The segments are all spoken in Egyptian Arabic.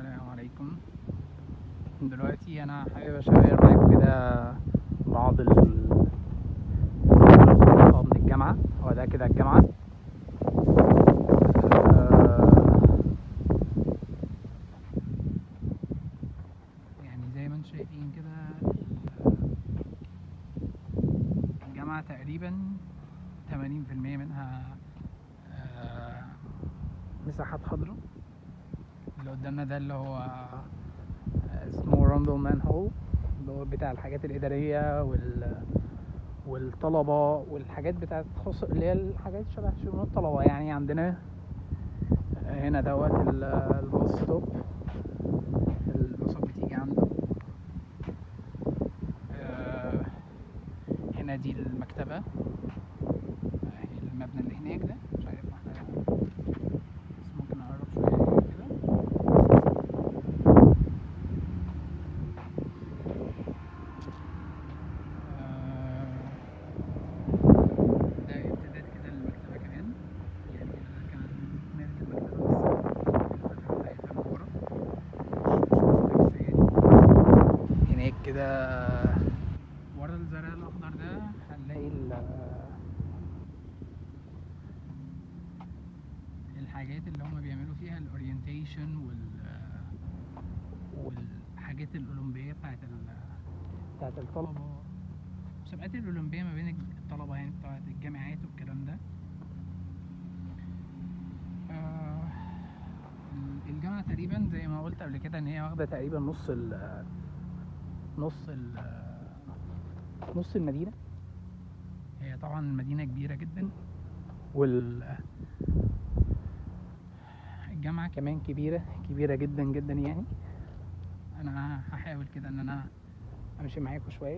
السلام عليكم دلوقتي انا حابب اشير معاكم كده بعض ال الخطة من الجامعة هو ده كده الجامعة آه، يعني زي ما انتم شايفين كده ال- الجامعة تقريبا 80% منها آه، مساحات خضراء اللي قدامنا ده اللي هو اسمه راندل مان هول اللي هو بتاع الحاجات الإدارية وال والطلبة والحاجات بتاعت تخص اللي هي الحاجات شبه شؤون الطلبة يعني عندنا هنا دوت ال- الباص ستوب الباصات بتيجي عنده آه، هنا دي المكتبة أهي المبنى اللي هناك ده مش عارف احنا بس ممكن نقرب شوية كده ده امتداد كده للمكتبة كمان يعني ده كان مالك المكتبة بس الفتحة بتاعتها من ورا بس هي دي. هناك كده ورا الزرع الأخضر ده هنلاقي ال- الحاجات اللي هما بيعملوا فيها الاورينتيشن وال والحاجات الأولمبية بتاعت ال بتاعت الطلبة مسابقات الأولمبية ما بين الطلبة يعني بتاعت الجامعات والكلام ده آه، الجامعة تقريبا زي ما قلت قبل كده إن هي واخدة تقريبا نص ال نص ال نص المدينة هي طبعا المدينة كبيرة جدا وال الجامعة كمان كبيرة كبيرة جدا جدا يعني أنا هحاول كده إن أنا أمشي معاكم شوية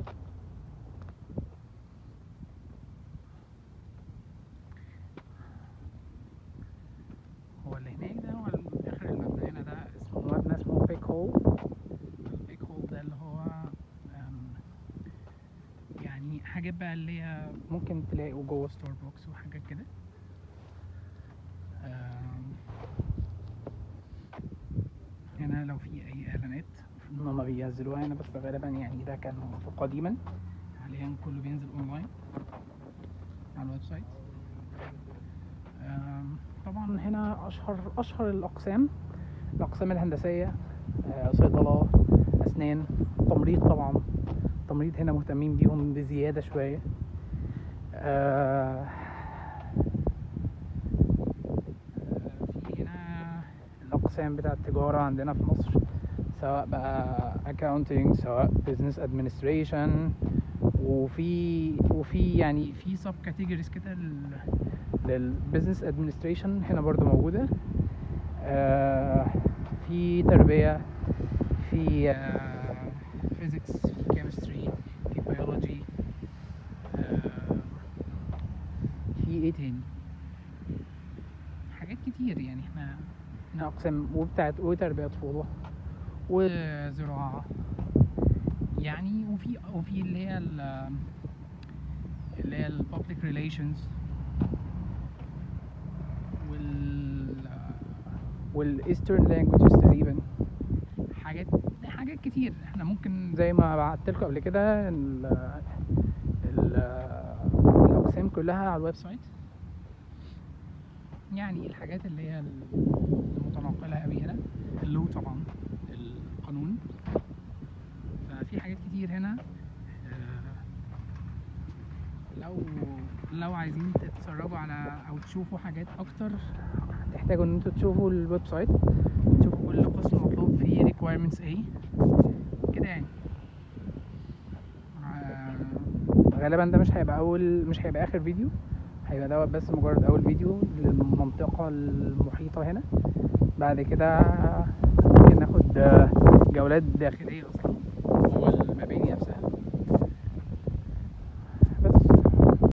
هو اللي هناك ده هو ال- آخر المبنى هنا ده اسمه مبنى اسمه بيك هول البيك هول ده اللي هو أم، يعني حاجات بقى اللي هي ممكن تلاقوا جوه ستاربكس وحاجات كده أم، هنا لو في اي اعلانات المفروض ان هما بينزلوها هنا بس غالبا يعني ده كان قديما حاليا كله بينزل اونلاين على الويب سايت أم، طبعا هنا اشهر اشهر الاقسام الاقسام الهندسيه آه، صيدله اسنان تمريض طبعا تمريض هنا مهتمين بيهم بزياده شويه آه، في هنا الأقسام بتاع التجارة عندنا في مصر سواء بقى accounting سواء business administration وفي وفي يعني في sub categories كده لل للبزنس administration هنا برضو موجودة آه، في تربية في آه، physics في chemistry في biology آه، في ايه تاني حاجات كتير يعني احنا احنا اقسام وبتاعت وتربية طفولة وزراعة يعني وفي وفي اللي هي ال- اللي هي ال public relations وال والايسترن languages تقريبا حاجات حاجات كتير احنا ممكن زي ما بعت لكم قبل كده ال ال الاقسام كلها على الويب سايت يعني الحاجات اللي هي المتنقلة أوي هنا اللو طبعا القانون ففي حاجات كتير هنا آه، لو لو عايزين تتفرجوا على أو تشوفوا حاجات أكتر هتحتاجوا إن انتوا تشوفوا الويب سايت تشوفوا كل قسم مطلوب فيه requirements ايه كده يعني آه، غالبا ده مش هيبقى أول مش هيبقى آخر فيديو هيبقى دوت بس مجرد اول فيديو للمنطقة المحيطة هنا بعد كده ممكن ناخد جولات داخلية